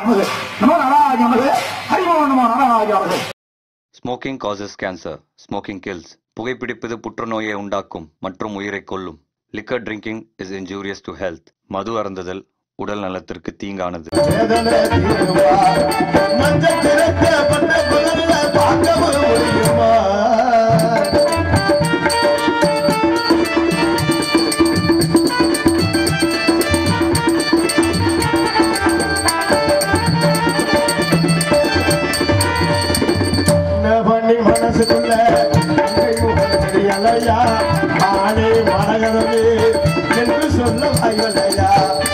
நமது நமோ நாராஜ நமது ஹரிமோ நமோ நாராஜ நமது smoking causes cancer smoking kills புகைப்பிடிப்பது புற்றுநோயை உண்டாக்கும் மற்றும் உயிரை கொல்லும் liquor drinking is injurious to health மது அருந்துதல் உடல் நலத்திற்கு தீங்கானது வேதனை தீருமா மஞ்சள் திறக்கப்பட்ட பகல்ல பார்க்கவும் முடியுமா என்ன பண்ணி மனசுக்குள்ள உங்கை முகம் தெரியலையா ஆளே மரகதமே என்று சொல்ல வாய்வலையா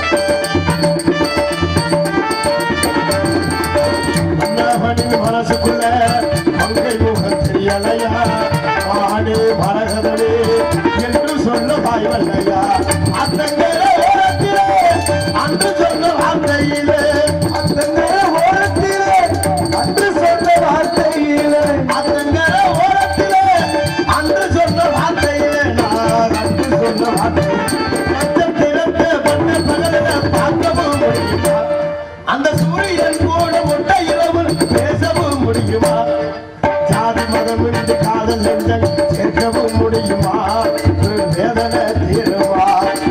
அண்ணாமணின் மனசுக்குள்ள மங்கை முகம் தெரியலையா ஆடு மரகதமே என்று சொல்ல வாய்வல்லையா அத்தங்கர ஓரத்திலே அன்று சொன்ன வார்த்தையிலே அத்தங்கர ஓரத்திலே அன்று சொன்ன வார்த்தையிலே அத்தங்கர ஓரத்திலே அன்று சொன்ன வார்த்தையிலே நான் அன்று சொன்ன வார்த்தையிலே நட்சத்திரத்தை பண்ண பகலில பார்க்கவும் முடியுமா அந்த சூரியன் கூட முட்டை இரவு பேசவும் முடியுமா ஜாதி மதம் இருந்து காதல் நெஞ்சல் சேர்க்கவும் முடியுமா ஒரு வேதனை தீருமா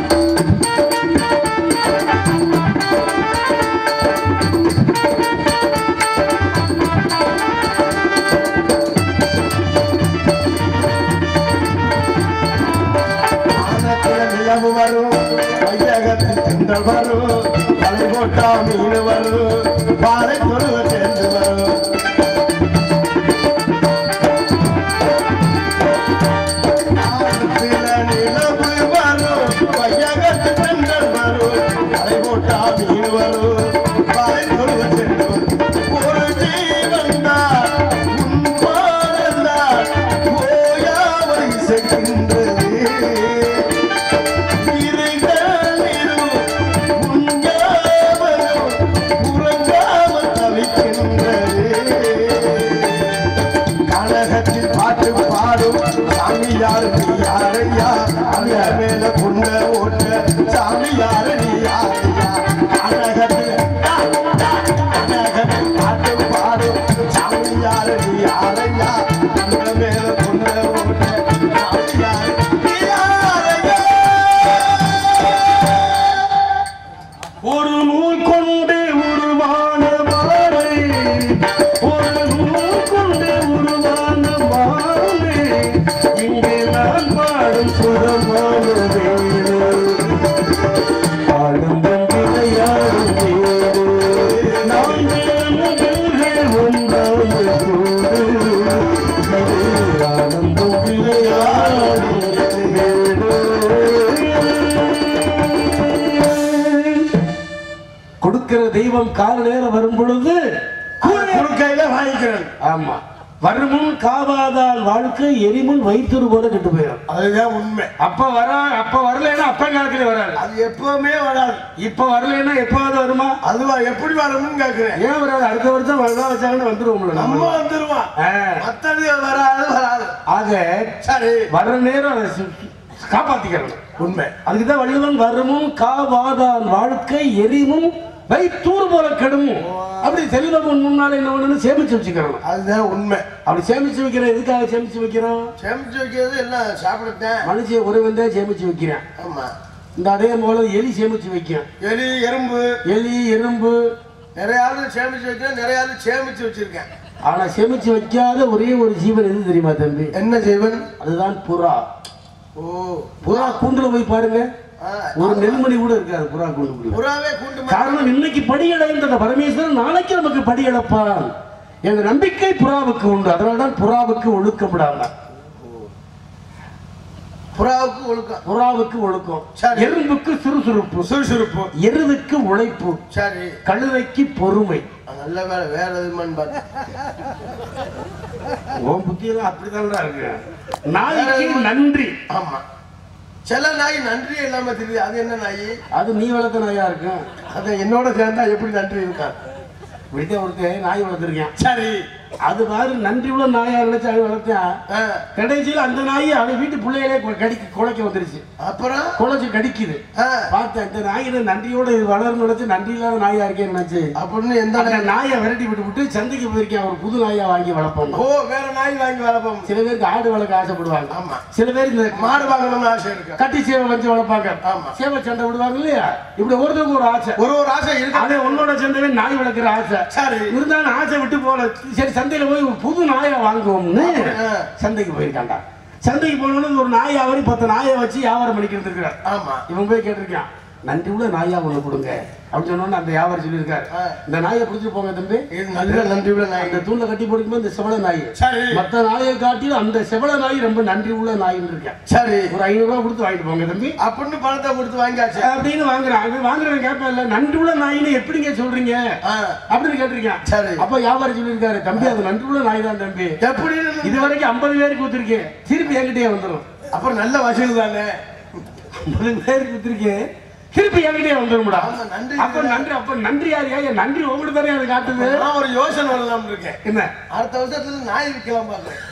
வானத்துல நிலவு வரும் வையகத்தில் திங்கள் வரும் தலை போட்டா மீன் வரும் பாறை தொழுவ சேர்ந்து வரும் வானத்துல நிலவு வரும் வையகத்தில் திங்கள் வரும் தலை போட்டா மீன் வரும் பாறை தொழுவ சேர்ந்து வரும் ஒரு ஜீவன் தான் முன்பாடுதான் ஓயாமல் இசைக்கின்றது பாட்டு பாடும் சாமி யாரு நீ யாரையா அந்த மேல புண்ண ஓட்ட சாமி யாரு நீ யாரையா கனகத்தில் கனகத்தில் பாட்டு பாடும் சாமி யாரு நீ யாரையா அந்த மேல புண்ண ஓட்ட சாமி யாரு நீ யாரையா ஒரு நூல் கொண்டு உருவான மாலை ஒரு நூல் கொண்டு உருவான மாலை இங்கே நான் பாடும் சுரமான வேறு பாடும் விளையாடும் வேறு நான் வேணுகள் ஒன்றாக கூடு ஆனந்தம் விளையாடும் கொடுக்கிற தெய்வம் கால நேரம் வரும் பொழுது குறுக்கையில வாங்கிக்கிறேன் ஆமா வருமுன் காவாதால் வாழ்க்கை எரிமுன் வைத்தொரு போல கெட்டு போயிடும் அதுதான் உண்மை அப்ப வர அப்ப வரலைன்னா அப்ப காலத்துல வராது அது எப்பவுமே வராது இப்ப வரலைன்னா எப்பாவது வருமா அதுவா எப்படி வரும்னு கேக்குறேன் ஏன் வராது அடுத்த வருஷம் வரதா வச்சாங்கன்னு வந்துருவோம்ல நம்ம நம்ம வந்துருவான் ஆ. மத்தது வராது வராது ஆக சரி வர்ற நேரம் அதை சு- காப்பாத்திக்கிறது உண்மை அதுக்குதான் வள்ளுவன் வருமுன் காவாதான் வாழ்க்கை எரிமும் வைத்தூர் போல கெடுமும் அப்படி செல்வம் முன்னால என்ன பண்ணணும் சேமிச்சு வச்சுக்கிறோம் அதுதான் உண்மை அப்படி சேமிச்சு வைக்கிறோம் எதுக்காக சேமிச்சு வைக்கிறோம் சேமிச்சு வைக்கிறது எல்லாம் சாப்பிடத்தேன் மனுஷன் ஒருவன் தான் சேமிச்சு வைக்கிறேன் ஆமா இந்த அதே போல எலி சேமிச்சு வைக்கும் எலி எறும்பு எலி எறும்பு நிறைய ஆளு சேமிச்சு வைக்கிறேன் நிறைய ஆளு சேமிச்சு வச்சிருக்கேன் ஆனா சேமிச்சு வைக்காத ஒரே ஒரு ஜீவன் எது தெரியுமா தம்பி என்ன செய்வன் அதுதான் புறா ஓ புறா கூண்டுல போய் பாருங்க ஆ, ஒரு நெல்மணி கூட இருக்காது புறா கூண்டுக்குள்ள புறாவே கூண்டு காரணம் இன்னைக்கு படியடைந்த பரமேஸ்வரன் நாளைக்கு நமக்கு படியடைப்பான் என்ற நம்பிக்கை புறாவுக்கு உண்டு அதனால்தான் புறாவுக்கு ஒழுக்கம் விடாம புறாவுக்கு ஒழுக்கம் புறாவுக்கு ஒழுக்கம் சரி. எறும்புக்கு சுறுசுறுப்பு சுறுசுறுப்பு எருதுக்கு உழைப்பு சரி கழுதைக்கு பொறுமை நல்ல வேலை வேற எதுமான்னு பார்த்து உன் புத்தியெல்லாம் அப்படிதான் இருக்கு நாய்க்கு நன்றி ஆமா சில நாய் நன்றி இல்லாம தெரியுது அது என்ன நாய் அது நீ வளர்த்த நாயா இருக்கும் அது என்னோட சேர்ந்தா எப்படி நன்றி இருக்கா விடுத்த ஒருத்தன் நாய் வளர்த்துருக்கேன் சரி அது பாரு நன்றி உள்ள நாயா நினைச்சு அவன் வளர்த்தான் ஆ, கடைசியில் அந்த நாய் அவன் வீட்டு பிள்ளைகளே கொ- கடிக்க குலைக்க வந்துருச்சு அப்புறம் குலைச்சு கடிக்குது ஆ, பார்த்தேன் இந்த நாயின நன்றியோட இது வளரும் நினைச்சு நன்றி இல்லாத நாயா இருக்கேன்னு நினைச்சு அப்படின்னு எந்த அந்த நாய்? நாயை விரட்டி விட்டு விட்டு சந்தைக்கு போயிருக்கேன் ஒரு புது நாயா வாங்கி வளர்ப்போம் ஓ வேற நாய் வாங்கி வளர்ப்போம் சில பேருக்கு ஆடு வளர்க்க ஆசைப்படுவாங்க ஆமா. சில பேர் இந்த மாடு வாங்கணும்னு ஆசை இருக்கு கட்டி சேவை வச்சு வளர்ப்பாங்க ஆமா. சேவை சண்டை விடுவாங்க இல்லையா இப்படி ஒருத்தருக்கு ஒரு ஆசை ஒரு ஒரு ஆசை இருக்கு அதே உன்னோட சேர்ந்தவே நாய் வளர்க்குற ஆசை சரி இருந்தாலும் ஆசை விட்டு போல சரி சந்தையில போய் ஒரு புது நாயை வாங்குவோம்னு ஆ. சந்தைக்கு போயிருக்காண்டா சந்தைக்கு போனோன்னு ஒரு நாயை அவரி பத்து நாயை வச்சு வியாபாரம் பண்ணிக்கிறது இருக்கிறார் ஆமா இவன் போய் கேட்டிருக்கான் நன்றி உள்ள நாயா ஒண்ணு கொடுங்க அப்படின்னு சொன்னோன்னு அந்த வியாபாரி சொல்லியிருக்காரு ஆ. இந்த நாயை பிடிச்சி போங்க தம்பி இது நல்ல நன்றி உள்ள நாய் அந்த தூண்ல கட்டி போடுக்கும்போது இந்த செவல நாய் சரி மத்த நாயை காட்டிலும் அந்த செவல நாய் ரொம்ப நன்றி உள்ள நாயின்னு இருக்கேன் சரி ஒரு ஐநூறு ரூபாய் கொடுத்து வாங்கிட்டு போங்க தம்பி அப்படின்னு பணத்தை கொடுத்து வாங்கியாச்சு அப்படின்னு வாங்குறான் அவன் வாங்குறவன் கேட்பான் இல்ல நன்றி உள்ள நாயின்னு எப்படிங்க சொல்றீங்க ஆ, அப்படின்னு கேட்டிருக்கேன் சரி அப்ப வியாபாரி சொல்லியிருக்காரு தம்பி அது நன்றி உள்ள நாய் தான் தம்பி எப்படி இது வரைக்கும் ஐம்பது பேருக்கு கொடுத்துருக்கேன் திருப்பி என்கிட்டயே வந்துடும் அப்புறம் நல்ல வசூல் தானே ஐம்பது பேருக்கு கொடுத்துருக்கேன் திருப்பி என்கிட்டயே வந்துடும்டா ஆமா, நன்றி. அப்ப நன்றி அப்ப நன்றி யாரியா என் நன்றி உங்களுக்கு தானே அது காட்டுது நான் ஒரு யோசனை வரலாம் இருக்கேன் என்ன அடுத்த வருஷத்துல நாய் விற்கலாம் பாக்குறேன்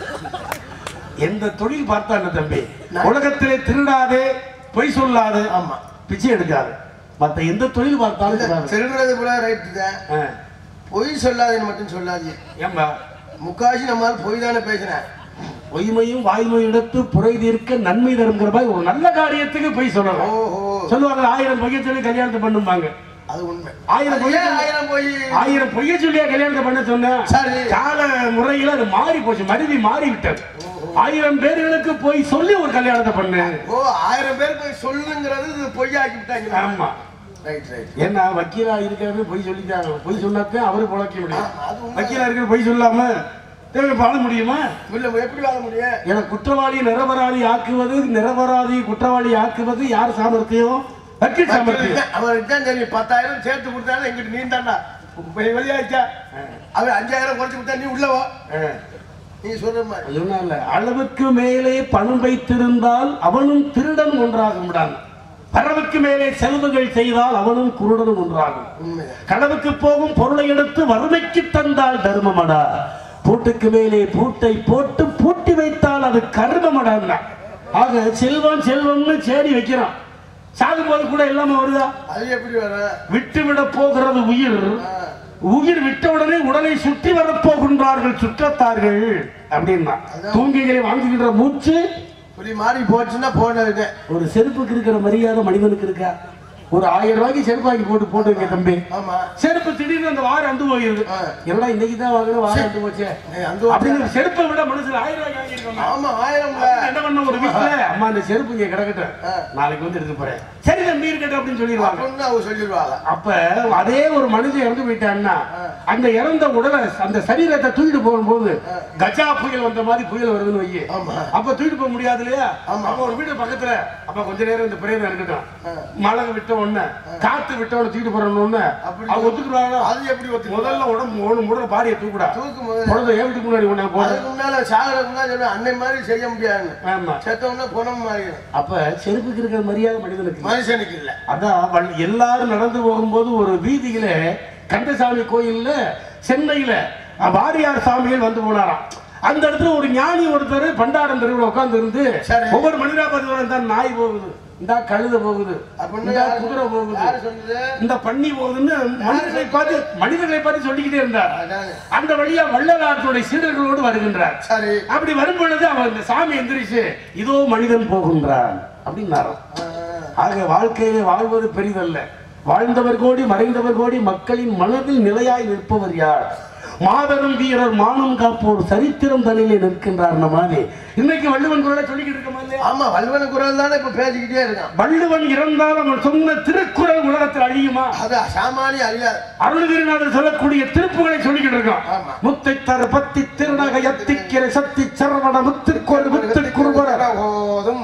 எந்த தொழில் பார்த்தா என்ன தம்பி உலகத்திலே திருடாதே பொய் சொல்லாது ஆமா பிச்சை எடுக்காது மத்த எந்த தொழில் பார்த்தாலும் திருடாது. திருடுறது கூட ரைட்டு தான் ஆ. பொய் சொல்லாதுன்னு மட்டும் சொல்லாது ஏம்பா முக்காசி நம்மால் பொய் தானே பேசினேன் பொய்மையும் வாய்மையும் எடுத்து புரை தீர்க்க நன்மை தருங்கிற மாதிரி ஒரு நல்ல காரியத்துக்கு பொய் சொல்லலாம் ஓஹோ சொல்லுவாங்க ஆயிரம் பொய்ய சொல்லி கல்யாணத்தை பண்ணுவாங்க அது உண்மை ஆயிரம் அது பொய் ஏன் ஆயிரம் போய் ஆயிரம் பொய்ய சொல்லியா கல்யாணத்தை பண்ண சொன்னேன் சரி. கால முறையில அது மாறி போச்சு மருவி மாறி விட்டது ஆயிரம் பேர்களுக்கு போய் சொல்லி ஒரு கல்யாணத்தை பண்ணு ஓ ஆயிரம் பேர் போய் சொல்லுங்கிறது இது பொய்யாக்கி விட்டாங்க ஆமா ரைட் ரைட் ஏன்னா வக்கீலா இருக்கிறது பொய் சொல்லிட்டாங்க பொய் சொன்னாத்தான் அவரு பொழைக்க முடியும் ஆமா, அது உண்மை. வக்கீலா இருக்கிற பொய் சொல்லாம தேவை வாழ முடியுமா இல்ல எப்படி வாழ முடியும் ஏன்னா குற்றவாளி நிரபராதி ஆக்குவது நிரபராதி குற்றவாளி ஆக்குவது யார் சாமர்த்தியம் வக்கீல் சாமர்த்தியம் அவருக்கு தான் தெரியும் பத்தாயிரம் சேர்த்து கொடுத்தாலும் எங்கிட்ட நீ தாண்டா வெளியாச்சா அவன் அஞ்சாயிரம் குறைச்சு கொடுத்தா நீ உள்ளவோ ஆ. நீ சொல்ற மாதிரி சொன்னான்ல, அளவுக்கு மேலே பணம் வைத்திருந்தால் அவனும் திருடன் ஒன்றாக விடான் பறவுக்கு மேலே செலவுகள் செய்தால் அவனும் குருடனும் ஒன்றாகும் உண்மைதான் கடவுக்கு போகும் பொருளை எடுத்து வறுமைக்கு தந்தால் தர்மமடா பூட்டுக்கு மேலே பூட்டை போட்டு பூட்டி வைத்தால் அது கர்மமடா ஆக செல்வம் செல்வம்னு சேடி வைக்கிறான் சாகும்போது கூட இல்லாம வருதா அது எப்படி வர விட்டு விட போகிறது உயிர் உயிர் விட்ட உடனே உடலை சுற்றி வரப்போகின்றார்கள் சுற்றத்தார்கள் அப்படின்னா தூங்கிகளை வாங்குகின்ற மூச்சு இப்படி மாறி போச்சுன்னா போனது ஒரு செருப்புக்கு இருக்கிற மரியாதை மனிதனுக்கு இருக்கா ஒரு ஆயிரம் ரூபாய்க்கு செருப்பு வாங்கி போட்டு போட்டுங்க தம்பி ஆமா செருப்பு திடீர்னு அந்த வாரம் அந்து போயிருது ஆ. என்னடா இன்னைக்கு தான் வாங்கணும் வாரம் அந்து போச்சே ஏய், அந்த அப்படின்னு செருப்பை விட மனசுல ஆயிரம் ரூபாய்க்கு வாங்கியிருக்கோம் ஆமா ஆயிரம்ல என்ன பண்ண ஒரு வீட்டுல அம்மா அந்த செருப்பு இங்க கிடக்கட்டும் ஆ. நாளைக்கு வந்து எடுத்து போறேன் சரி தம்பி இருக்கட்டும் அப்படின்னு சொல்லிடுவாங்க அப்படின்னு அவங்க சொல்லிடுவாங்க அப்ப அதே ஒரு மனுஷன் இறந்து போயிட்டான்னா அந்த இறந்த உடலை அந்த சரீரத்தை தூக்கிட்டு போகும்போது கஜா புயல் வந்த மாதிரி புயல் வருதுன்னு வையே ஆமா. அப்ப தூக்கிட்டு போக முடியாது இல்லையா ஆமா. அப்ப ஒரு வீடு பக்கத்துல அப்ப கொஞ்ச நேரம் இந்த பிரேதம் இருக்கட்டும் மழை விட்ட உடனே காத்து விட்ட உடனே தூக்கிட்டு போறோம்னு அப்படி அவங்க ஒத்துக்குறாங்களா அது எப்படி ஒத்துக்கு முதல்ல உடம்பு ஒண்ணு முதல்ல பாடியை தூக்குடா தூக்கும் போது குழந்தை ஏன் வீட்டுக்கு முன்னாடி ஒண்ணு போடு அதுக்கு முன்னால சாகரத்துக்கு முன்னாடி சொல்லுவேன் அன்னை மாதிரி செய்ய முடியாதுன்னு ஆமா செத்தவொடனே குணம் மாறிடும் அப்ப செருப்புக்கு இருக்கிற மரியாதை மனிதனுக்கு இல்லை. மனுஷனுக்கு இல்ல அதான் வள்- எல்லாரும் நடந்து போகும்போது ஒரு வீதியில கந்தசாமி கோயில்ல சென்னையில அஹ், வாரியார் சாமிகள் வந்து போனாராம் அந்த இடத்துல ஒரு ஞானி ஒருத்தர் பண்டாரம் தெருவில் உட்கார்ந்து இருந்து சரி. ஒவ்வொரு மனிதா பார்த்து இந்த நாய் போகுது இந்த கழுத போகுது அப்படின்னு இந்த யாரு- குதிரை போகுது யாரு சொன்னது இந்த பன்னி போகுதுன்னு மனிதர்களை பார்த்து மனிதர்களை பார்த்து சொல்லிக்கிட்டே இருந்தார் அதானே. அந்த வழியா வள்ளலாற்றுடைய சீடர்களோடு வருகின்றார் சரி அப்படி வரும் பொழுது அவன் இந்த சாமி எந்திரிச்சு இதோ மனிதன் போகின்றான் அப்படின்னாராம் ஆ, ஆக வாழ்க்கையிலே வாழ்வது பெரிதல்ல வாழ்ந்தவர் கோடி மறைந்தவர் கோடி மக்களின் மனதில் நிலையாய் நிற்பவர் யார் மாபெரும் வீரர் மானம் காப்போர் சரித்திரம் தனிலே நிற்கின்றார் மாதிரி இன்னைக்கு வள்ளுவன் குரலை சொல்லிக்கிட்டு இருக்கோமா இல்லையா? ஆமா வல்வன குரல் தானே இப்ப பேசிக்கிட்டே இருக்கான் வள்ளுவன் இறந்தால் அவன் சொன்ன திருக்குறள் உலகத்தில் அழியுமா அது சாமானி அறியாது அருள்கிரிநாதர் சொல்லக்கூடிய திருப்புகளை சொல்லிக்கிட்டு இருக்கான் ஆமா. முத்தை தர பத்தி திருநகை அத்திக்கிற சக்தி சரவண முத்திற்கொரு முத்திற்குருவர போதும்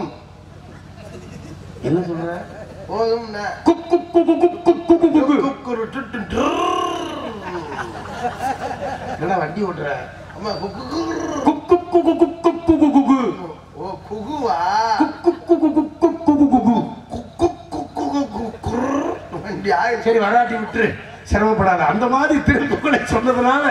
என்ன சொல்ற போதும் குக்கு குக்கு குக்கு குக்கு குக்கு குக்குரு டுட்டு டுர். என்னடா வண்டி ஓட்டுற அம்மா குக்கு குரு. குக்கு குக்கு குக்கு குக்கு குக்கு ஓ குகுவா குக்கு குக்கு குக்கு குக்கு குக்கு குக்கு குக்கு குக்குரு. வண்டி ஆயிடுச்சு சரி வராட்டி விட்டுரு சிரமப்படாத அந்த மாதிரி திருப்புகளை சொன்னதுனால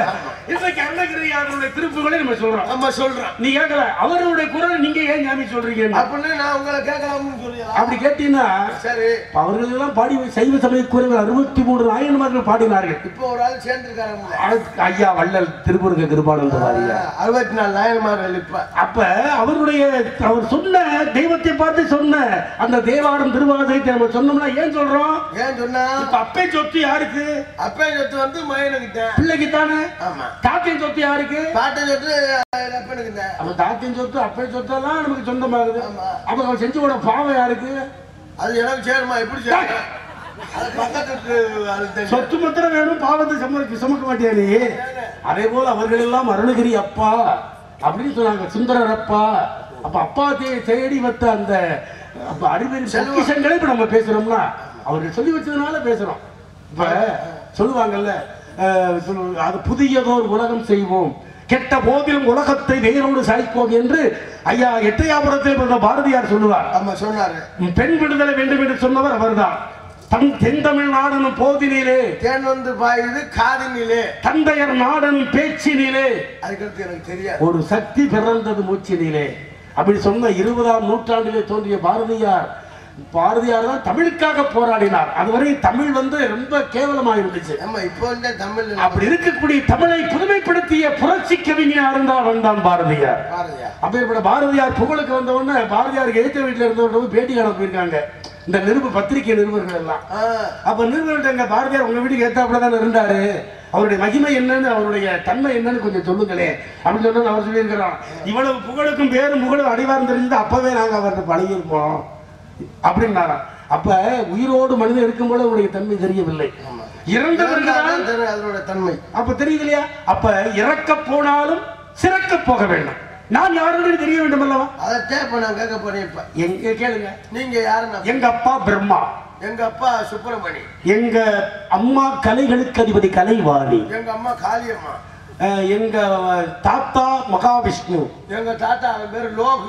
இன்றைக்கு அருணகிரியாருடைய திருப்புகளை நம்ம சொல்றோம் நம்ம சொல்றோம் நீ கேட்கல அவருடைய குரல் நீங்க ஏன் சாமி சொல்றீங்க அப்படின்னு நான் உங்களை கேட்கலாம்னு சொல்லிடலாம் அப்படி கேட்டீங்கன்னா சரி அவர்கள் எல்லாம் பாடி சைவ சமய குறைகள் அறுபத்தி மூணு நாயன்மார்கள் பாடினார்கள் இப்போ ஒரு ஆள் சேர்ந்துருக்காரு அதுக்கு ஐயா வள்ளல் திருமுருக கிருபானந்த வாரியா அறுபத்தி நாலு நாயன்மார்கள் இப்ப அப்ப அவருடைய அவர் சொன்ன தெய்வத்தை பார்த்து சொன்ன அந்த தேவாரம் திருவாசகத்தை நம்ம சொன்னோம்னா ஏன் சொல்றோம் ஏன் சொன்னா இப்ப அப்பே சொத்து யாருக்கு அப்பா சொத்து வந்து மகனுக்கிட்ட பிள்ளைக்கு தானே ஆமா தாத்தின் சொத்து யாருக்கு பாட்டை சொத்து அப்பனுக்கிட்ட அப்ப தாத்தின் சொத்து அப்பே சொத்தெல்லாம் நமக்கு சொந்தமாகுது ஆமா. அப்ப அவர் செஞ்சு கூட பாவம் யாருக்கு அது எனக்கு சேருமா எப்படி சேரும் அது பக்கத்து அது தெரியும். சொத்து மாத்திரம் வேணும் பாவத்தை சுமக்க சுமக்க மாட்டியா நீ அதே போல அவர்கள் எல்லாம் அருணகிரி அப்பா அப்படின்னு சொன்னாங்க சுந்தரர் அப்பா அப்ப அப்பா தே- தேடி வந்த அந்த அப்ப அறிவியல் பொக்கிஷங்களை இப்ப நம்ம பேசுறோம்னா அவர்கள் சொல்லி வச்சதுனால பேசுறோம் இப்ப சொல்லுவாங்கல்ல அஹ், சொல்லு- அது புதியதோர் உலகம் செய்வோம் கெட்ட போதிலும் உலகத்தை வேரோடு சாய்ப்போம் என்று ஐயா எட்டையாபுரத்தில் பிறந்த பாரதியார் சொல்லுவார் ஆமா சொன்னாரு பெண் விடுதலை வேண்டும் என்று சொன்னவர் அவர்தான் தம் தென்தமிழ் நாடனும் போதினிலே தேன் வந்து பாயுது காதினிலே தந்தையர் நாடனும் பேச்சினிலே அதுக்கடுத்து எனக்கு தெரியாது ஒரு சக்தி பிறந்தது மூச்சினிலே அப்படி சொன்ன இருபதாம் நூற்றாண்டிலே தோன்றிய பாரதியார் பாரதியார் தான் தமிழுக்காக போராடினார் அதுவரை தமிழ் வந்து ரொம்ப கேவலமா இருந்துச்சு ஆமா இப்போ வந்து தமிழ் அப்படி இருக்கக்கூடிய தமிழை புதுமைப்படுத்திய புரட்சி கவிஞர் இருந்தால் வந்தான் பாரதியார் பாரதியா அப்பேற்பட்ட பாரதியார் புகழுக்கு வந்த உடனே பாரதியாருக்கு எழுத்த வீட்டுல இருந்தவங்க போய் பேட்டி காண போயிருக்காங்க இந்த நிருப பத்திரிகை நிருபர்கள் எல்லாம் ஆ, அப்ப நிறுவனத்தை எங்க பாரதியார் உங்க வீட்டுக்கு ஏத்தாப்புல தானே இருந்தாரு அவருடைய மகிமை என்னன்னு அவருடைய தன்மை என்னன்னு கொஞ்சம் சொல்லுங்களேன் அப்படின்னு சொன்னா அவர் சொல்லியிருக்கிறான் இவ்வளவு புகழுக்கும் பேரும் புகழும் அடிவாரம் தெரிஞ்சது அப்பவே நாங்க அவர்கிட்ட பழகியிருப்போம் அப்படின்னாராம் அப்ப உயிரோடு மனிதன் இருக்கும்போது அவருடைய தன்மை தெரியவில்லை இறந்தவர்கள் இறந்தாதான் தெரியும் அதனோட தன்மை அப்ப தெரியுது இல்லையா அப்ப இறக்க போனாலும் சிறக்க போக வேண்டும் நான் யாருன்னு தெரிய வேண்டும் அல்லவா அதைத்தான் இப்ப நான் கேட்க போறேன் இப்ப எங்க கேளுங்க நீங்க யாருன்னா எங்க அப்பா பிரம்மா எங்க அப்பா சுப்பிரமணி எங்க அம்மா கலைகளுக்கு அதிபதி கலைவாணி எங்க அம்மா காளியம்மா அஹ் எங்க தாத்தா மகாவிஷ்ணு எங்க தாத்தா அவன் பேரு லோகு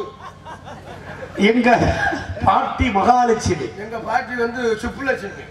எங்க பாட்டி மகாலட்சுமி எங்க பாட்டி வந்து சுப்புலட்சுமி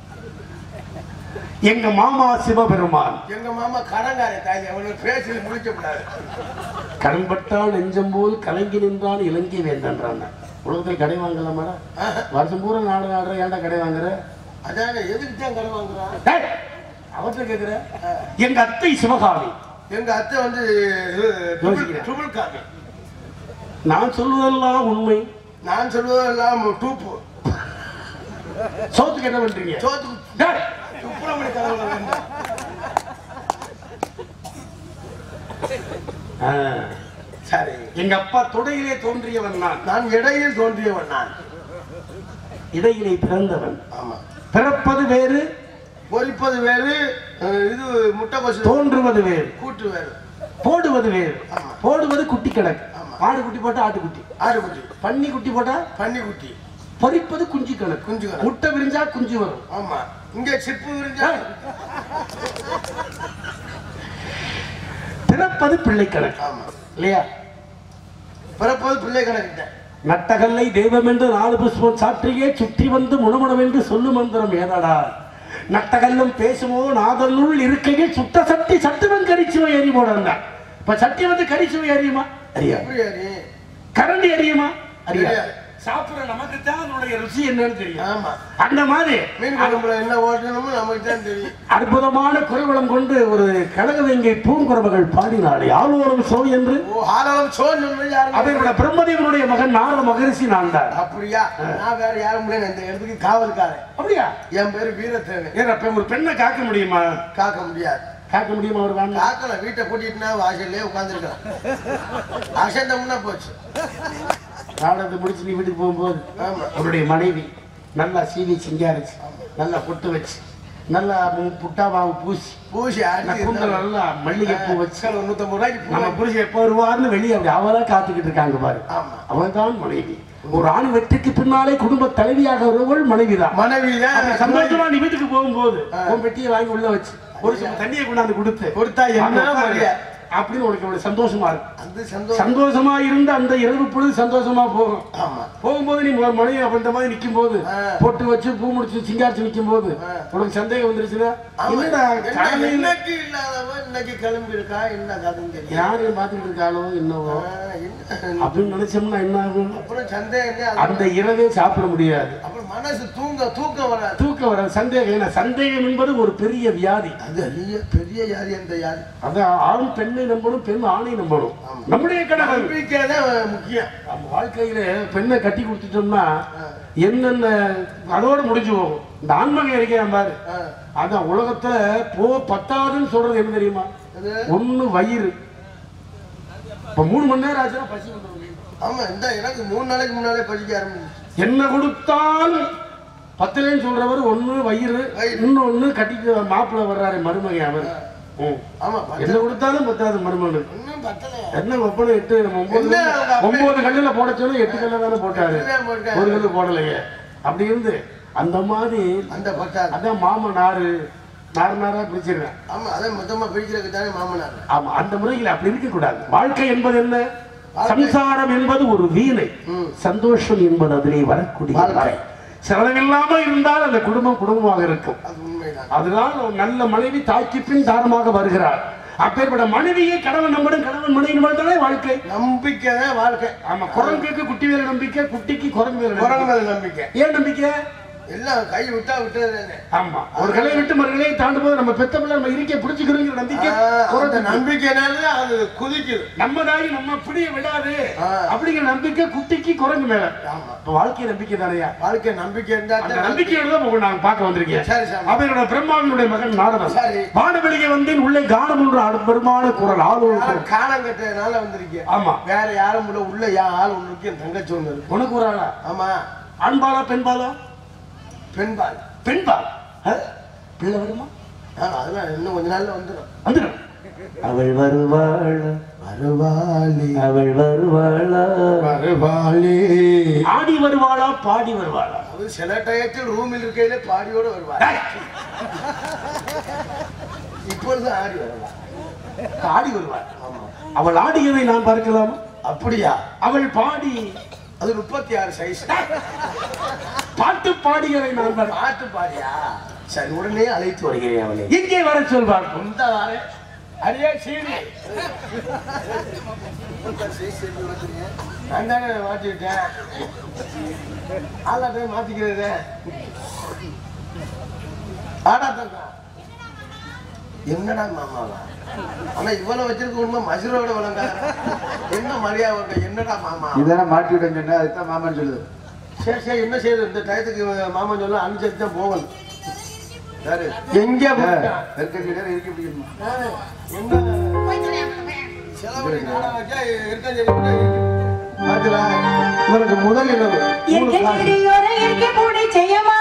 எங்க மாமா சிவபெருமான் எங்க மாமா கடங்கார தாய் அவனுக்கு பேசி முடிக்க கூடாது கடன்பட்டால் நெஞ்சம் போல் கலங்கி நின்றான் இலங்கை வேண்டான் உலகத்தில் கடை வாங்கலாமா வருஷம் பூரா நாடு நாடுற ஏன்டா கடை வாங்குற அதானே எதுக்கு தான் கடை வாங்குறான் டேய், அவர்கிட்ட கேக்குற எங்க அத்தை சிவகாமி எங்க அத்தை வந்து யோசிக்கிறேன். ட்ரிபிள்காமி நான் சொல்வதெல்லாம் உண்மை நான் சொல்வதெல்லாம் டூப்பு சோத்துக்கு என்ன பண்றீங்க சோத்துக்கு டேய், சுப்பிரமணி தலைவர் வந்து ஆ, சரி எங்க அப்பா தொடையிலே தோன்றியவன் நான் நான் இடையில் தோன்றியவன் நான் இடையிலே பிறந்தவன் ஆமா பிறப்பது வேறு பொரிப்பது வேறு அஹ், இது முட்டைக்கோசு தோன்றுவது வேறு கூட்டு வேறு போடுவது வேறு ஆமா. போடுவது குட்டி கணக்கு ஆமா. ஆடு குட்டி போட்டா ஆட்டுக்குட்டி ஆடுகுட்டி பன்னி குட்டி போட்டா பன்னிக்குட்டி பொரிப்பது குஞ்சு கணக்கு குஞ்சு கணக்கு. முட்டை விரிஞ்சா குஞ்சு வரும் ஆமா இங்க சிப்பு விரிஞ்சா பிறப்பது பிள்ளை கணக்கு ஆமா இல்லையா பிறப்பது பிள்ளை கணக்கிட்ட நட்டகல்லை தெய்வம் என்று நாலு புஷ்பம் சாற்றியே சுற்றி வந்து முணுமுணுவென்று சொல்லு மந்திரம் ஏதடா நட்டகல்லும் பேசுமோ நாதனுள் இருக்கையில் சுட்ட சட்டி சட்டுவன் கரிச்சுவை எரி போடா இப்ப சட்டி வந்து கரிச்சுவை அறியுமா அறியா எப்படி அறி? கரண்டி அறியுமா அறியா தெரியாது. சாப்பிடுற நமக்கு தான் அதனுடைய ருசி என்னன்னு தெரியும் ஆமா அந்த மாதிரி மீன் குழம்புல என்ன ஓட்டணுமோ நமக்கு தான் தெரியும் அற்புதமான குரவளம் கொண்டு ஒரு கனகவேங்கை பூங்குறவர்கள் பாடினாளே ஆளுவரம் சோ என்று ஓ ஆலலம் சோன் யாரும் அவர்களோட பிரம்மதேவனுடைய மகன் நாரத மகரிஷி நான் தான் அப்படியா நான் வேற யாரும் முடியாது இந்த இடத்துக்கு காவல்காரன் அப்படியா என் பேரு வீரத்தேவன் ஏன் அப்ப ஒரு பெண்ணை காக்க முடியுமா காக்க முடியாது காக்க முடியுமா ஒரு வேண்டாம் காக்கல வீட்டை கூட்டிட்டுனா வாசல்லே உட்காந்துருக்கலாம் அசந்தம்னா போச்சு நாடகத்தை முடிச்சு நீ வீட்டுக்கு போகும்போது ஆமா அவருடைய மனைவி நல்லா சீவி சிங்காரிச்சு நல்லா பொட்டு வச்சு நல்லா மு- புட்டா மாவு பூசி பூசி நல்லா ஆட்டி கூந்தல் நல்லா மல்லிகை பூ வச்சு ஒரு நூத்தம்பது ரூபாய்க்கு பூ நம்ம புருஷன் எப்போ வருவார்னு வெளியே அப்படி அவளா காத்துக்கிட்டு இருக்காங்க பாரு ஆமா அவள்தான் மனைவி ஒரு ஆண் வெற்றிக்கு பின்னாலே குடும்ப தலைவியாக வருவள் மனைவிதான் மனைவி அப்படி தான் சந்தோஷமா நீ வீட்டுக்கு போகும்போது ஆ. உன் பெட்டியை வாங்கி உள்ள வச்சு ஒரு சில தண்ணியை கொண்டாந்து கொடுத்து கொடுத்தா என்ன வாங்க, உட்காருங்க. மரியாதை? அப்படின்னு உனக்கு இவ்வளவு சந்தோஷமா இருக்கு அந்த சந்தோஷம் சந்தோஷமா இருந்த அந்த இரவு பொழுது சந்தோஷமா போகும் ஆமா போகும்போது நீ ம- மணி அப்படின்ற மாதிரி நிக்கும் போது ஆ. பொட்டு வச்சு பூ முடிச்சு சிங்காரிச்சு நிக்கும் போது ஆ. உனக்கு சந்தேகம் வந்துருச்சுன்னா ஆமா. என்னடா என்ன- காலையில இன்னைக்கு இல்லாதவன் இன்னைக்கு கிளம்பி இருக்கா என்ன கதைன்னு தெரியும் யாரு பாத்துட்டு இருக்காளோ என்னவோ ஆ, என்ன- அப்படின்னு நினைச்சோம்னா என்ன ஆகும் அப்புறம் சந்தேகம் அந்த இரவே சாப்பிட முடியாது அப்புறம் மனசு தூங்க தூக்கம் வராது தூக்கம் வர சந்தேகம் என்ன சந்தேகம் என்பது ஒரு பெரிய வியாதி அது பெரிய பெரிய யாரு அந்த யாரு அதான் ஆண் பெண்ணை நம்பணும் பெண் ஆணை நம்பணும் நம்முடைய கடவுள் நம்பிக்கை தான் முக்கியம் நம்ம வாழ்க்கையில பெண்ணை கட்டி கொடுத்துட்டோம்னா என்னென்ன அதோட முடிஞ்சு போகும் இந்த ஆண்மகன் இருக்கிறான் பாரு ஆ. அதான் உலகத்துல போ பத்தாதுன்னு சொல்றது என்ன தெரியுமா அது ஒண்ணு வயிறு இப்ப மூணு மணி நேரம் ஆச்சுன்னா பசி வந்துடும் ஆமா இந்த எனக்கு மூணு நாளைக்கு முன்னாலே படிக்க ஆரம்பிச்சு என்ன கொடுத்தால் பத்துலன்னு சொல்றவர் ஒண்ணு வயிறு வயிறு. இன்னொன்னு கட்டிட்டு மாப்பிள்ளை வர்றாரு மருமகன் அவர் ம். ஆமா என்ன கொடுத்தாலும் பத்தாது மருமகனுக்கு இன்னும் பத்தல என்ன ஒப்பனை எட்டு நம்ம ஒன்பது என்ன அவங்க அப்பா- ஒன்பது கல்லுல போட சொன்னா எட்டு கல்ல தானே போட்டாரு எட்டு தான் போட்டாரு. ஒரு கல்லு போடலையே அப்படி இருந்து அந்த மாதிரி அந்த பத்தாது அதான் மாமா நாறு நாறு நாரா பிரிச்சிருக்கேன் ஆமா அதை மொத்தமா பிடிக்கிறதுக்கு தானே மாமனார் ஆமா அந்த முறையில் அப்படி இருக்க கூடாது வாழ்க்கை என்பது என்ன சம்சாரம் என்பது ஒரு வீணை ம். சந்தோஷம் என்பது அதிலே வரக்கூடிய வாழ்க்கை. வரை. சிரமமில்லாம இருந்தால் அந்த குடும்பம் குடும்பமாக இருக்கும் அது உண்மைதான் அதனால் ஒரு நல்ல மனைவி தாய்க்கு பின் தாரமாக வருகிறார் அப்பேற்பட்ட மனைவியை கணவன் நம்படும் கணவன் மனைவி நம்பதானே வாழ்க்கை நம்பிக்கை தான் வாழ்க்கை ஆமா குரங்குக்கு குட்டி வேற நம்பிக்கை குட்டிக்கு குரங்கு வேற நம்பிக்கை. குரங்கு மேல நம்பிக்கை ஏன் நம்பிக்கை எல்லாம் கை விட்டா விட்டது தானே ஆமா ஒரு கலையை விட்டு மறு கலையை தாண்டும் போது நம்ம பெத்த பிள்ளை நம்ம இருக்க பிடிச்சுக்கிறோங்கிற நம்பிக்கை ஆ, அந்த குறைஞ்சு நம்பிக்கைனால தான் அது குதிக்குது நம்ம தாய் நம்ம பிடிய விடாது ஆ. அப்படிங்கிற நம்பிக்கை குட்டிக்கு குரங்கு மேல ஆமா இப்ப வாழ்க்கை நம்பிக்கை தானையா வாழ்க்கை நம்பிக்கை இருந்தா அந்த தான் நம்பிக்கையோட தான் உங்களை நான் பார்க்க வந்திருக்கேன் சரி சாமி அவரோட பிரம்மாவினுடைய மகன் நாரதன் சரி. வானவெளியே வந்தேன் உள்ளே கானம் ஒன்று ஆடும் பெருமான குரல் ஆளோடு யாரும் காணம் கட்டதுனால வந்திருக்கேன் ஆமா வேற யாரும் உள்ள உள்ள யா ஆள் ஒன்று இருக்கு என் தங்கச்சி ஒன்று இருக்கு உனக்கு ஒரு ஆளா ஆமா ஆண்பாலா பெண்பாலா பெண்பால் பெண்பால் ஆ? பிள்ளை வருமா ஆ, அதெல்லாம் இன்னும் கொஞ்ச நாள்ல வந்துடும் வந்துடும் அவள் வருவாள் வருவாளி அவள் வருவாளா வருவாளி ஆடி வருவாளா பாடி வருவாளா அது சில டயத்தில் ரூமில் இருக்கையில பாடியோட வருவாள் ஏய், இப்பொழுது ஆடி வரலாம் ஆடி வருவாள் அவள் ஆடியதை நான் பார்க்கலாம் அப்படியா அவள் பாடி அது முப்பத்தி ஆறு சைஸ் பாட்டு பாடியதை நான் பார்க்க பாட்டு பாடியா சரி உடனே அழைத்து வருகிறேன் அவளை இங்கே வர சொல்வார் இந்த வாரே அடியே சீனி நான் தானே மாத்திக்கிட்டேன் ஆளா போய் மாத்திக்கிறது ஆடா தங்கா என்னடா மாமாவா ஆனா இவ்வளவு வச்சிருக்க உண்மை மசுரோட விளங்க என்ன மரியாதை உனக்கு? என்னடா மாமா இதெல்லாம் மாட்டி விட சொன்னா அதுதான் மாமான்னு சொல்லுது சரி சரி என்ன செய்யுது இந்த டயத்துக்கு மாமன் சொல்ல அனுசரிச்சு தான் போகணும் யாரு எங்க போயிட்டான்? நெருக்கடி நேரம் இருக்க பிடிக்கணுமா என்ன செலவழி நாடா வச்சா இருக்கா சரி பாத்துலா இவனுக்கு முதல் இரவு மூணு காசு எங்கடியோர எங்க போடி செய்யமா